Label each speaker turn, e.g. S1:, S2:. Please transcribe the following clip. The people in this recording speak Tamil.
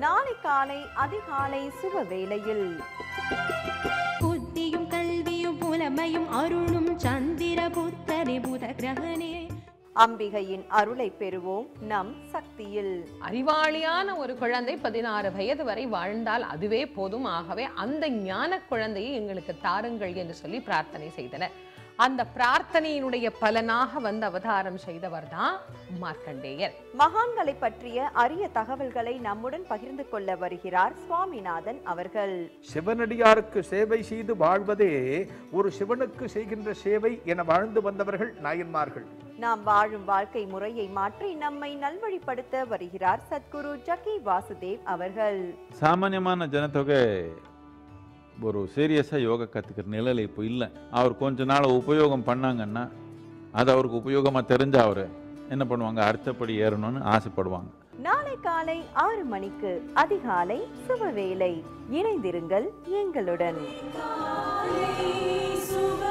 S1: நாளை காலை அதிகாலை சுப வேளையில்
S2: புத்தியும் கல்வியும் புலமையும் அருளும் சந்திர புத்தரே புத கிரகனே
S1: அம்பிகையின் அருளை பெறுவோம் நம் சக்தியில்
S3: அறிவாளியான ஒரு குழந்தை பதினாறு வயது வரை வாழ்ந்தால் அதுவே போதும் ஆகவே அந்த ஞான குழந்தையை எங்களுக்கு தாருங்கள் என்று சொல்லி பிரார்த்தனை செய்தனர் அந்த பிரார்த்தனையினுடைய பலனாக வந்து அவதாரம் செய்தவர் தான் மார்க்கண்டேயர்
S1: மகான்களை பற்றிய அரிய தகவல்களை நம்முடன் பகிர்ந்து கொள்ள வருகிறார் சுவாமிநாதன் அவர்கள்
S4: சிவனடியாருக்கு சேவை செய்து வாழ்வதே ஒரு சிவனுக்கு செய்கின்ற சேவை என வாழ்ந்து வந்தவர்கள் நாயன்மார்கள்
S1: நாம் வாழும் வாழ்க்கை முறையை மாற்றி நம்மை நல்வழிப்படுத்த வருகிறார் சத்குரு ஜக்கி வாசுதேவ் அவர்கள்
S5: சாமானியமான ஜனத்தொகை ஒரு சீரியஸாக யோகா கற்றுக்கிற நிலையில் இப்போ இல்லை அவர் கொஞ்ச நாள் உபயோகம் பண்ணாங்கன்னா அது அவருக்கு உபயோகமாக தெரிஞ்ச அவர் என்ன பண்ணுவாங்க அடுத்தபடி ஏறணும்னு ஆசைப்படுவாங்க
S1: நாளை காலை ஆறு மணிக்கு அதிகாலை சுபவேளை இணைந்திருங்கள் எங்களுடன்
S2: சுப